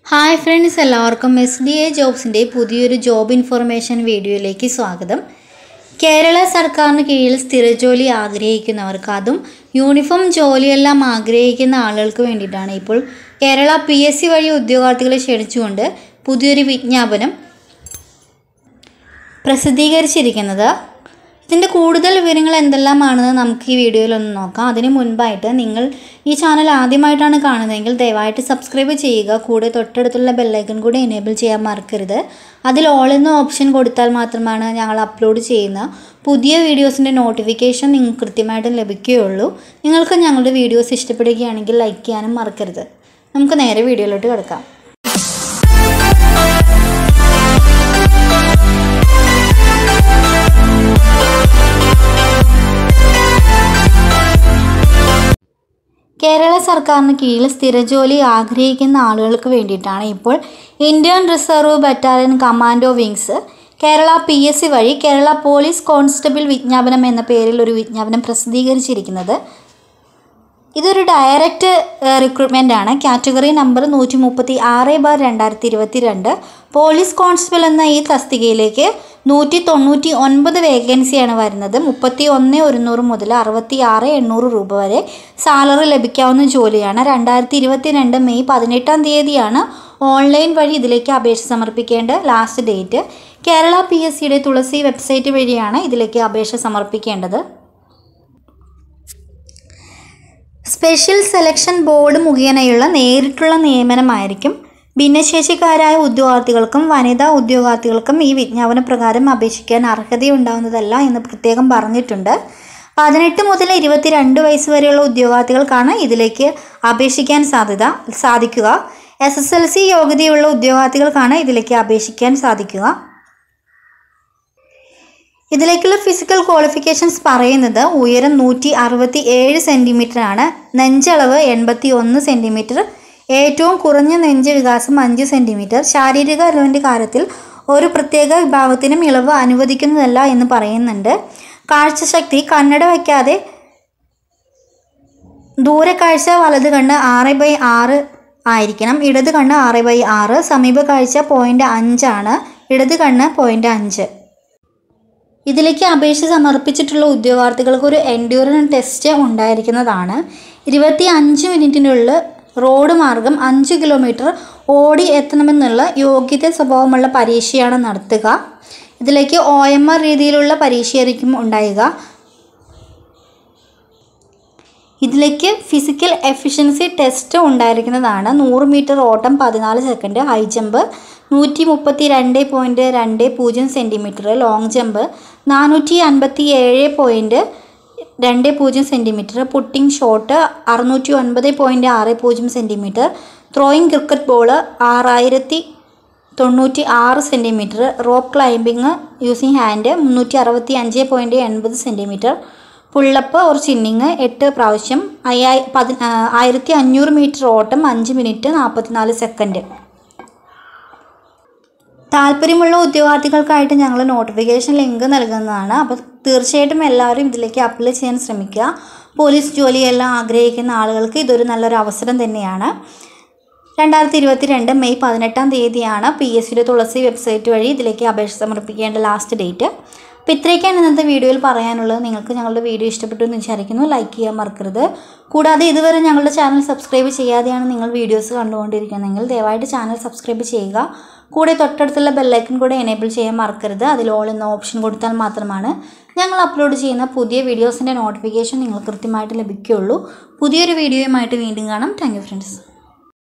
hi friends എല്ലാവർക്കും S D A ജോബ്സിൻ്റെ പുതിയൊരു ജോബ് ഇൻഫർമേഷൻ വീഡിയോയിലേക്ക് സ്വാഗതം കേരള സർക്കാരിന് കീഴിൽ സ്ഥിരജോലി ആഗ്രഹിക്കുന്നവർക്ക് അതും യൂണിഫോം ജോലിയെല്ലാം ആഗ്രഹിക്കുന്ന ആളുകൾക്ക് വേണ്ടിയിട്ടാണ് ഇപ്പോൾ കേരള പി എസ് സി വഴി ഉദ്യോഗാർത്ഥികളെ ക്ഷണിച്ചുകൊണ്ട് പുതിയൊരു വിജ്ഞാപനം പ്രസിദ്ധീകരിച്ചിരിക്കുന്നത് ഇതിൻ്റെ കൂടുതൽ വിവരങ്ങൾ എന്തെല്ലാമാണെന്ന് നമുക്ക് ഈ വീഡിയോയിൽ ഒന്ന് നോക്കാം അതിന് മുൻപായിട്ട് നിങ്ങൾ ഈ ചാനൽ ആദ്യമായിട്ടാണ് കാണുന്നതെങ്കിൽ ദയവായിട്ട് സബ്സ്ക്രൈബ് ചെയ്യുക കൂടെ തൊട്ടടുത്തുള്ള ബെല്ലൈക്കൺ കൂടി എനേബിൾ ചെയ്യാൻ മറക്കരുത് അതിൽ ഓൾ എന്ന ഓപ്ഷൻ കൊടുത്താൽ മാത്രമാണ് ഞങ്ങൾ അപ്ലോഡ് ചെയ്യുന്ന പുതിയ വീഡിയോസിൻ്റെ നോട്ടിഫിക്കേഷൻ നിങ്ങൾക്ക് കൃത്യമായിട്ടും ലഭിക്കുകയുള്ളൂ നിങ്ങൾക്ക് ഞങ്ങളുടെ വീഡിയോസ് ഇഷ്ടപ്പെടുകയാണെങ്കിൽ ലൈക്ക് ചെയ്യാനും മറക്കരുത് നമുക്ക് നേരെ വീഡിയോയിലോട്ട് കിടക്കാം കേരള സർക്കാരിന് കീഴിൽ സ്ഥിരജോലി ആഗ്രഹിക്കുന്ന ആളുകൾക്ക് വേണ്ടിയിട്ടാണ് ഇപ്പോൾ Indian reserve battalion commando wings Kerala P S C വഴി കേരള പോലീസ് കോൺസ്റ്റബിൾ വിജ്ഞാപനം എന്ന പേരിൽ ഒരു വിജ്ഞാപനം പ്രസിദ്ധീകരിച്ചിരിക്കുന്നത് ഇതൊരു ഡയറക്റ്റ് റിക്രൂട്ട്മെൻ്റ് ആണ് കാറ്റഗറി നമ്പർ നൂറ്റി മുപ്പത്തി ആറ് ബാർ രണ്ടായിരത്തി ഇരുപത്തി രണ്ട് പോലീസ് കോൺസ്റ്റബിൾ എന്ന ഈ തസ്തികയിലേക്ക് നൂറ്റി തൊണ്ണൂറ്റി ഒൻപത് വേക്കൻസിയാണ് വരുന്നത് മുപ്പത്തി ഒന്ന് ഒരുന്നൂറ് മുതൽ അറുപത്തി ആറ് എണ്ണൂറ് രൂപ വരെ സാലറി ലഭിക്കാവുന്ന ജോലിയാണ് രണ്ടായിരത്തി ഇരുപത്തി രണ്ട് മെയ് പതിനെട്ടാം തീയതിയാണ് ഓൺലൈൻ വഴി ഇതിലേക്ക് അപേക്ഷ സമർപ്പിക്കേണ്ട last date Kerala P S സിയുടെ തുളസി വെബ്സൈറ്റ് വഴിയാണ് ഇതിലേക്ക് അപേക്ഷ സമർപ്പിക്കേണ്ടത് സ്പെഷ്യൽ സെലക്ഷൻ ബോർഡ് മുഖേനയുള്ള നേരിട്ടുള്ള നിയമനമായിരിക്കും ഭിന്നശേഷിക്കാരായ ഉദ്യോഗാർത്ഥികൾക്കും വനിതാ ഉദ്യോഗാർത്ഥികൾക്കും ഈ വിജ്ഞാപന പ്രകാരം അപേക്ഷിക്കാൻ അർഹതയുണ്ടാവുന്നതല്ല എന്ന് പ്രത്യേകം പറഞ്ഞിട്ടുണ്ട് പതിനെട്ട് മുതൽ ഇരുപത്തിരണ്ട് വയസ്സ് വരെയുള്ള ഉദ്യോഗാർത്ഥികൾക്കാണ് ഇതിലേക്ക് അപേക്ഷിക്കാൻ സാധ്യത സാധിക്കുക എസ് എസ് എൽ സി യോഗ്യതയുള്ള ഉദ്യോഗാർത്ഥികൾക്കാണ് ഇതിലേക്ക് അപേക്ഷിക്കാൻ സാധിക്കുക ഇതിലേക്കുള്ള ഫിസിക്കൽ ക്വാളിഫിക്കേഷൻസ് പറയുന്നത് ഉയരം നൂറ്റി അറുപത്തി ഏഴ് സെൻറ്റിമീറ്റർ ആണ് നെഞ്ചളവ് എൺപത്തി ഒന്ന് സെൻറ്റിമീറ്റർ ഏറ്റവും കുറഞ്ഞ നെഞ്ച് വികാസം അഞ്ച് സെൻറ്റിമീറ്റർ ശാരീരിക അറിവിൻ്റെ കാര്യത്തിൽ ഒരു പ്രത്യേക വിഭാഗത്തിനും ഇളവ് അനുവദിക്കുന്നതല്ല എന്ന് പറയുന്നുണ്ട് കാഴ്ചശക്തി കണ്ണട വയ്ക്കാതെ ദൂരക്കാഴ്ച വലത് കണ്ണ് ആറ് ബൈ ആറ് ആയിരിക്കണം ഇടത് കണ്ണ് ആറ് ബൈ ആറ് സമീപ കാഴ്ച പോയിൻ്റ് അഞ്ചാണ് ഇടത് കണ്ണ് പോയിൻ്റ് അഞ്ച് ഇതിലേക്ക് അപേക്ഷ സമർപ്പിച്ചിട്ടുള്ള ഉദ്യോഗാർത്ഥികൾക്ക് ഒരു എൻഡ്യൂറൻസ് ടെസ്റ്റ് ഉണ്ടായിരിക്കുന്നതാണ് ഇരുപത്തി അഞ്ച് മിനിറ്റിനുള്ളിൽ റോഡ് മാർഗം അഞ്ച് കിലോമീറ്റർ ഓടി എത്തണമെന്നുള്ള യോഗ്യത സ്വഭാവമുള്ള പരീക്ഷയാണ് നടത്തുക ഇതിലേക്ക് ഒ എം ആർ രീതിയിലുള്ള പരീക്ഷയായിരിക്കും ഉണ്ടാവുക ഇതിലേക്ക് ഫിസിക്കൽ എഫിഷ്യൻസി ടെസ്റ്റ് ഉണ്ടായിരിക്കുന്നതാണ് നൂറ് മീറ്റർ ഓട്ടം പതിനാല് സെക്കൻഡ് ഹൈ ജമ്പ് നൂറ്റി മുപ്പത്തി രണ്ട് പോയിൻറ്റ് രണ്ട് പൂജ്യം സെൻറ്റിമീറ്റർ ലോങ് ജമ്പ് നാനൂറ്റി അൻപത്തി ഏഴ് പോയിൻറ്റ് രണ്ട് പൂജ്യം സെൻറ്റിമീറ്റർ പുട്ടിംഗ് ഷോട്ട് അറുന്നൂറ്റി ഒൻപത് പോയിൻറ്റ് ആറ് പൂജ്യം സെൻറ്റിമീറ്റർ ത്രോയിങ് ക്രിക്കറ്റ് ബോള് ആറായിരത്തി തൊണ്ണൂറ്റി ആറ് centimetre rope climbing using hand മുന്നൂറ്റി അറുപത്തി അഞ്ച് പോയിൻറ്റ് എൺപത് സെൻറ്റിമീറ്റർ പുള്ളപ്പ് ഓർ ചിന്നിങ് എട്ട് പ്രാവശ്യം അയ്യായി പതി ആയിരത്തി അഞ്ഞൂറ് മീറ്റർ ഓട്ടം അഞ്ച് മിനിറ്റ് നാൽപ്പത്തിനാല് സെക്കൻഡ് താല്പര്യമുള്ള ഉദ്യോഗാർത്ഥികൾക്കായിട്ട് ഞങ്ങൾ നോട്ടിഫിക്കേഷൻ ലിങ്ക് നൽകുന്നതാണ് അപ്പോൾ തീർച്ചയായിട്ടും എല്ലാവരും ഇതിലേക്ക് അപ്ലൈ ചെയ്യാൻ ശ്രമിക്കുക പോലീസ് ജോലിയെല്ലാം ആഗ്രഹിക്കുന്ന ആളുകൾക്ക് ഇതൊരു നല്ലൊരു അവസരം തന്നെയാണ് രണ്ടായിരത്തി ഇരുപത്തി രണ്ട് മെയ് പതിനെട്ടാം തീയതിയാണ് പി എസ് സിയുടെ തുളസി വെബ്സൈറ്റ് വഴി ഇതിലേക്ക് അപേക്ഷ സമർപ്പിക്കേണ്ട ലാസ്റ്റ് ഡേറ്റ് അപ്പോൾ ഇത്രയൊക്കെയാണ് ഇന്നത്തെ വീഡിയോയിൽ പറയാനുള്ളത് നിങ്ങൾക്ക് ഞങ്ങളുടെ വീഡിയോ ഇഷ്ടപ്പെട്ടു എന്ന് വിചാരിക്കുന്നു ലൈക്ക് ചെയ്യാൻ മറക്കരുത് കൂടാതെ ഇതുവരെ ഞങ്ങളുടെ ചാനൽ സബ്സ്ക്രൈബ് ചെയ്യാതെയാണ് നിങ്ങൾ വീഡിയോസ് കണ്ടുകൊണ്ടിരിക്കുന്നതെങ്കിൽ ദയവായിട്ട് ചാനൽ സബ്സ്ക്രൈബ് ചെയ്യുക കൂടെ തൊട്ടടുത്തുള്ള ബെല്ലൈക്കൺ കൂടെ എനേബിൾ ചെയ്യാൻ മറക്കരുത് അതിൽ ഓൾ എന്ന ഓപ്ഷൻ കൊടുത്താൽ മാത്രമാണ് ഞങ്ങൾ അപ്ലോഡ് ചെയ്യുന്ന പുതിയ വീഡിയോസിൻ്റെ നോട്ടിഫിക്കേഷൻ നിങ്ങൾക്ക് കൃത്യമായിട്ട് ലഭിക്കുകയുള്ളൂ പുതിയൊരു വീഡിയോയുമായിട്ട് വീണ്ടും കാണാം താങ്ക് ഫ്രണ്ട്സ്